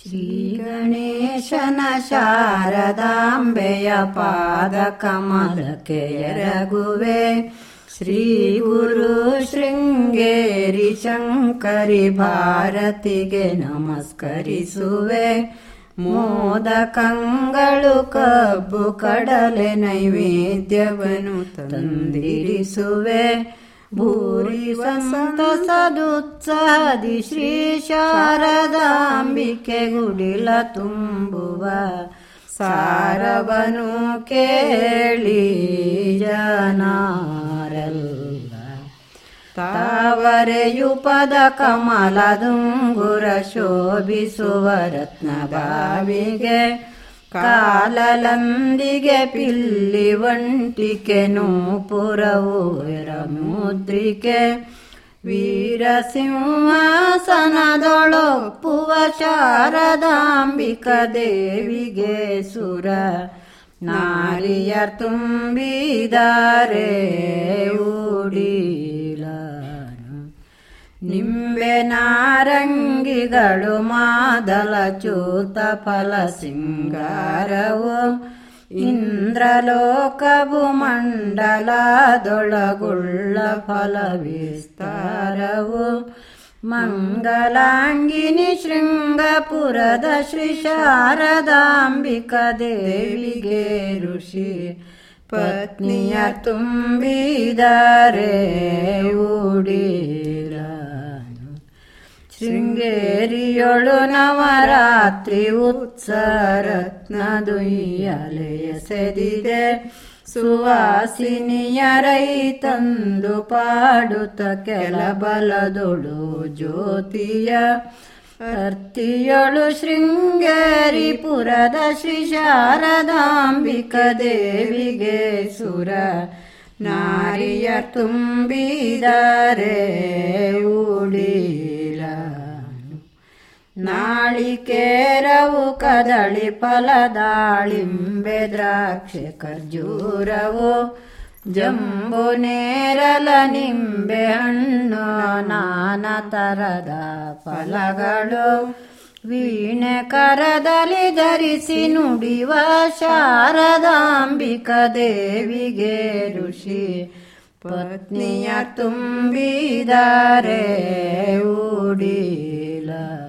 ಶ್ರೀ ಗಣೇಶನ ಶಾರದಾಂಬೆಯ ಪಾದ ಕಮಲಕ್ಕೆ ಎರಗುವೆ ಶ್ರೀ ಗುರು ಶೃಂಗೇರಿ ಶಂಕರಿ ಭಾರತಿಗೆ ನಮಸ್ಕರಿಸುವೆ ಮೋದಕಂಗಳು ಕಬ್ಬು ಕಡಲೆ ನೈವೇದ್ಯವನ್ನು ತಂದಿರಿಸುವೆ ಭೂರಿ ಸಂತಸದುತ್ಸಾಹದಿ ಶ್ರೀ ಶಾರದಾಂಬಿಕೆ ಗುಡಿಲ ತುಂಬುವ ಸಾರವನು ಕೇಳಿ ಜನಾರಲ್ಲ ತಾವರೆಯು ಪದ ಕಮಲದುಂಗುರ ಶೋಭಿಸುವ ರತ್ನ ಬಾವಿಗೆ ಕಾಲಲಂದಿಗೆ ಪಿಲ್ಲಿ ಒಂಟಿಕೆ ನೂಪುರವು ಮುದ್ರಿಕೆ ವೀರಸಿಂಹಾಸನದೊಳೊಪ್ಪುವ ಶಾರದಾಂಬಿಕ ದೇವಿಗೆ ಸುರ ನಾರಿಯ ತುಂಬಿದಾರೆ ಊಡಿಲನು ನಿಂಬೆ ನಾರಂಗಿಗಳು ಮಾದಲ ಚೂತ ಫಲ ಸಿಂಗಾರವು ಇಂದ್ರಲೋಕವು ಮಂಡಲದೊಳಗುಳ್ಳ ಫಲ ವಿಸ್ತಾರವು ಮಂಗಲಾಂಗಿನಿ ಶೃಂಗಪುರದ ಶ್ರೀ ಶಾರದಾಂಬಿಕ ದೇವಿಗೆ ಋಷಿ ಪತ್ನಿಯ ತುಂಬಿದರೆ ಊಡಿಲನು ಶೃಂಗೇರಿಯೊಳು ನವರಾತ್ರಿ ಉತ್ಸರತ್ನದುಯ್ಯಲೆಯ ಸೆದಿದೆ ಸುವಾಸಿನಿಯ ರೈತಂದು ಪಾಡುತ್ತ ಕೆಲ ಬಲದೊಳು ಜ್ಯೋತಿಯ ಅರ್ತಿಯೊಳು ಶೃಂಗೇರಿಪುರದ ಶ್ರೀ ಶಾರದಾಂಬಿಕ ದೇವಿಗೆ ಸುರ ನಾರಿಯ ತುಂಬಿದರೆ ಊಡಿಲ ನಾಳಿಕೇರವು ಕದಳಿ ಫಲ ದಾಳಿಂಬೆ ದ್ರಾಕ್ಷೆ ಖರ್ಜೂರವು ಜಂಬು ನೇರಲ ನಿಂಬೆ ಹಣ್ಣು ನಾನಾ ತರದ ಫಲಗಳು ವೀಣೆ ಕರದಲ್ಲಿ ಧರಿಸಿ ನುಡಿವ ಶಾರದಾಂಬಿಕ ದೇವಿಗೆ ಋಷಿ ಪತ್ನಿಯ ತುಂಬಿದರೆ ಊಡಿಲ